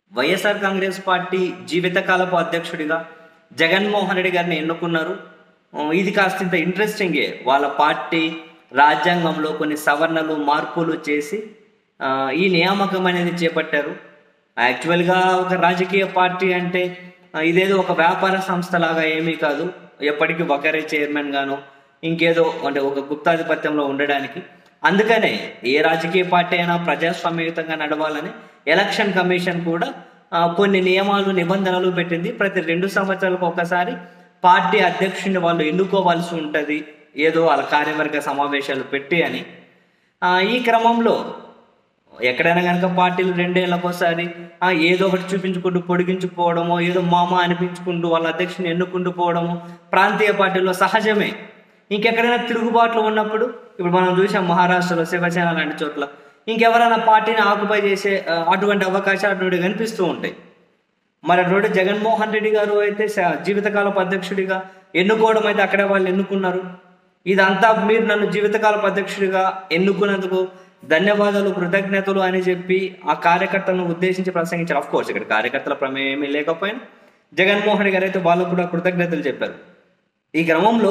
YSR Congress party జీవితకాలపు అధ్యక్షుడిగా జగన్మోహన్ రెడ్డి గారిని ఎన్నుకున్నారు ఆ, ఇది కాస్తంత ఇంట్రెస్టింగే వాళ్ళ పార్టీ రాజ్యాంగంలో కొన్ని సవరణలు మార్పులు చేసి ఆ, ఈ నియామకం అనేది చేపట్టారు యాక్చువల్గా ఒక రాజకీయ పార్టీ అంటే ఆ, ఇదేదో ఒక వ్యాపార సంస్థ లాగా ఏమీ కాదు ఎప్పటికీ ఒకరే చైర్మన్ గాను ఇంకేదో అంటే ఒక గుప్తాధిపత్యంలో ఉండడానికి అందుకనే ఏ రాజకీయ పార్టీ అయినా ప్రజాస్వామ్యయుతంగా నడవాలని ఎలక్షన్ కమిషన్ కూడా ఆ, కొన్ని నియమాలు నిబంధనలు పెట్టింది ప్రతి రెండు సంవత్సరాలకు ఒకసారి పార్టీ అధ్యక్షుడిని వాళ్ళు ఎన్నుకోవాల్సి ఉంటుంది ఏదో వాళ్ళ కార్యవర్గ సమావేశాలు పెట్టి అని ఆ, ఈ క్రమంలో ఎక్కడైనా కనుక పార్టీలు రెండేళ్లకోసారి ఆ, ఏదో ఒకటి చూపించుకుంటూ పొడిగించుకోవడమో ఏదో మామ అనిపించుకుంటూ వాళ్ళ అధ్యక్షుని ఎన్నుకుంటూ పోవడము ప్రాంతీయ పార్టీల్లో సహజమే ఇంకెక్కడైనా తిరుగుబాట్లు ఉన్నప్పుడు ఇప్పుడు మనం చూసాం మహారాష్ట్రలో శివసేన లాంటి చోట్ల ఇంకెవరైనా పార్టీని ఆకుపై చేసే ఆ, అటువంటి అవకాశాలు అటువంటి కనిపిస్తూ ఉంటాయి మరి అటువంటి జగన్మోహన్ రెడ్డి గారు అయితే స- జీవితకాలపు అధ్యక్షుడిగా ఎన్నుకోవడం అయితే అక్కడే వాళ్ళు ఎన్నుకున్నారు ఇదంతా మీరు నన్ను జీవితకాలపు అధ్యక్షుడిగా ఎన్నుకున్నందుకు ధన్యవాదాలు కృతజ్ఞతలు అని చెప్పి ఆ కార్యకర్తలను ఉద్దేశించి ప్రసంగించారు అఫ్ కోర్స్ ఇక్కడ కార్యకర్తల ప్రమేయం ఏమీ లేకపోయినా జగన్మోహన్ రెడ్డి గారు అయితే వాళ్ళకు కూడా కృతజ్ఞతలు చెప్పారు ఈ క్రమంలో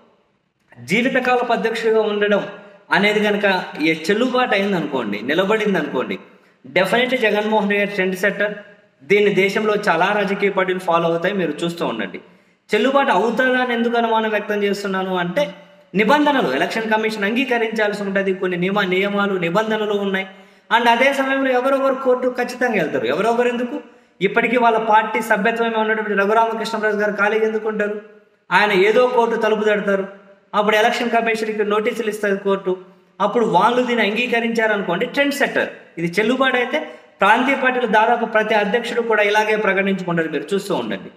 జీవితకాలపు అధ్యక్షుడిగా ఉండడం అనేది కనుక ఏ చెల్లుబాటు అయింది అనుకోండి నిలబడింది అనుకోండి డెఫినెట్లీ జగన్మోహన్ రెడ్డి గారి ట్రెండ్ సెట్టర్ దీన్ని దేశంలో చాలా రాజకీయ పార్టీలు ఫాలో అవుతాయి మీరు చూస్తూ ఉండండి చెల్లుబాటు అవుతుందా అని ఎందుకు అనుమానం వ్యక్తం చేస్తున్నాను అంటే నిబంధనలు ఎలక్షన్ కమిషన్ అంగీకరించాల్సి ఉంటుంది కొన్ని నియమ నియమాలు నిబంధనలు ఉన్నాయి అండ్ అదే సమయంలో ఎవరొకరు కోర్టు ఖచ్చితంగా వెళ్తారు ఎవరొకరు ఎందుకు ఇప్పటికీ వాళ్ళ పార్టీ సభ్యత్వమే ఉన్నటువంటి రఘురామకృష్ణరాజు గారు ఖాళీగా ఎందుకు ఉంటారు ఆయన ఏదో కోర్టు తలుపు తడతారు అప్పుడు ఎలక్షన్ కమిషన్కి నోటీసులు ఇస్తుంది కోర్టు అప్పుడు వాళ్ళు దీన్ని అంగీకరించారనుకోండి ట్రెండ్ సెట్టర్ ఇది చెల్లుబాటు అయితే ప్రాంతీయ పార్టీలు దాదాపు ప్రతి అధ్యక్షుడు కూడా ఇలాగే ప్రకటించుకుంటారు మీరు చూస్తూ ఉండండి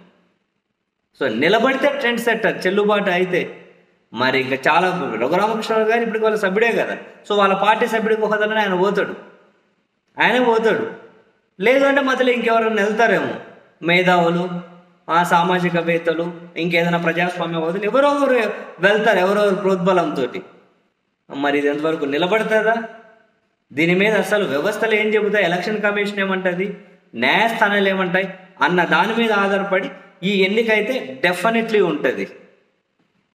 సో నిలబడితే ట్రెండ్ సెట్టర్ చెల్లుబాటు అయితే మరి ఇంకా చాలా రఘురామకృష్ణరావు గారు ఇప్పుడు వాళ్ళ సభ్యుడే కదా సో వాళ్ళ పార్టీ సభ్యుడికి ఒకదలని ఆయన పోతాడు ఆయనే పోతాడు లేదు అంటే మధ్యలో ఇంకెవరైనా వెళ్తారేమో మేధావులు ఆ సామాజికవేత్తలు ఇంకేదైనా ప్రజాస్వామ్యవాదులు ఎవరో ఒకరు వెళ్తారు ఎవరెవరు ప్రోద్బలంతో మరి ఇది ఎంతవరకు నిలబడుతుందా దీని మీద అసలు వ్యవస్థలు ఏం చెబుతాయి ఎలక్షన్ కమిషన్ ఏమంటది న్యాయస్థానాలు ఏమంటాయి అన్న దాని మీద ఆధారపడి ఈ ఎన్నిక అయితే డెఫినెట్లీ ఉంటుంది